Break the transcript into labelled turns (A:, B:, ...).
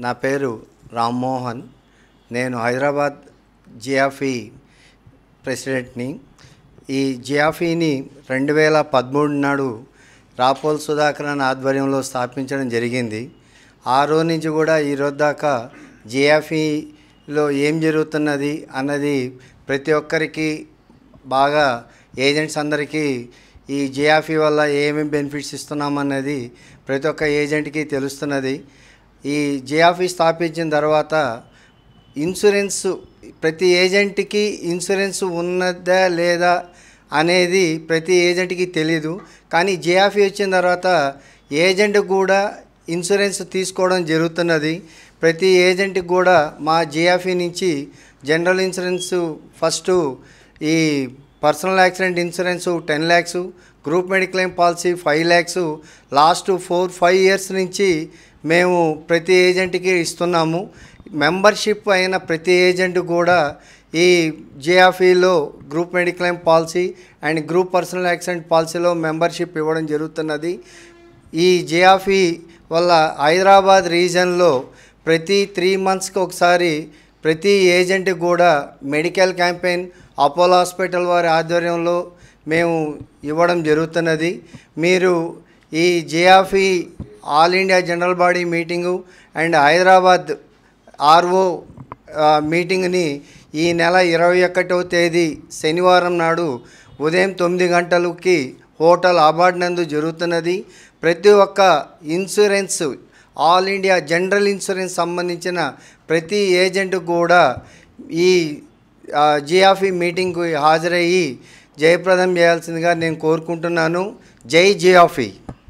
A: నా పేరు రామ్మోహన్ నేను హైదరాబాద్ జియాఫీ ప్రెసిడెంట్ని ఈ జియాఫీని రెండు వేల పదమూడు నాడు రాపోల్ సుధాకరన్ ఆధ్వర్యంలో స్థాపించడం జరిగింది ఆ రోజు నుంచి కూడా ఈ రోజు దాకా జియాఫీలో ఏం జరుగుతున్నది అన్నది ప్రతి ఒక్కరికి బాగా ఏజెంట్స్ అందరికీ ఈ జియాఫీ వల్ల ఏమేమి బెనిఫిట్స్ ఇస్తున్నామన్నది ప్రతి ఒక్క ఏజెంట్కి తెలుస్తున్నది ఈ జియాఫీ స్థాపించిన తర్వాత ఇన్సూరెన్స్ ప్రతి ఏజెంట్కి ఇన్సూరెన్స్ ఉన్నదా లేదా అనేది ప్రతి ఏజెంట్కి తెలీదు కానీ జియాఫీ వచ్చిన తర్వాత ఏజెంట్ కూడా ఇన్సూరెన్స్ తీసుకోవడం జరుగుతున్నది ప్రతి ఏజెంట్కి కూడా మా జియాఫీ నుంచి జనరల్ ఇన్సూరెన్స్ ఫస్ట్ ఈ personal accident insurance ten lakhs group mediclaim policy five lakhs last four five years నుంచి మేము ప్రతి ఏజెంట్కి ఇస్తున్నాము మెంబర్షిప్ అయిన ప్రతి ఏజెంట్ కూడా ఈ జేఆఫీలో group mediclaim policy and group personal accident పాలసీలో మెంబర్షిప్ ఇవ్వడం జరుగుతున్నది ఈ జేఆఫీ వల్ల హైదరాబాద్ రీజన్లో ప్రతి త్రీ మంత్స్కి ఒకసారి ప్రతి ఏజెంట్ కూడా మెడికల్ క్యాంపెయిన్ అపోలో హాస్పిటల్ వారి ఆధ్వర్యంలో మేము ఇవ్వడం జరుగుతున్నది మీరు ఈ జేఆఫీ all India general body meeting and Hyderabad RO ఆ, మీటింగ్ని ఈ నెల ఇరవై ఒకటవ తేదీ శనివారం నాడు ఉదయం తొమ్మిది గంటలకి హోటల్ అబార్డ్ నందు జరుగుతున్నది ప్రతి ఒక్క insurance all India general insurance సంబంధించిన ప్రతి ఏజెంట్ కూడా ఈ జియాఫీ మీటింగ్కు హాజరయ్యి జయప్రదం చేయాల్సిందిగా నేను కోరుకుంటున్నాను జై జియాఫీ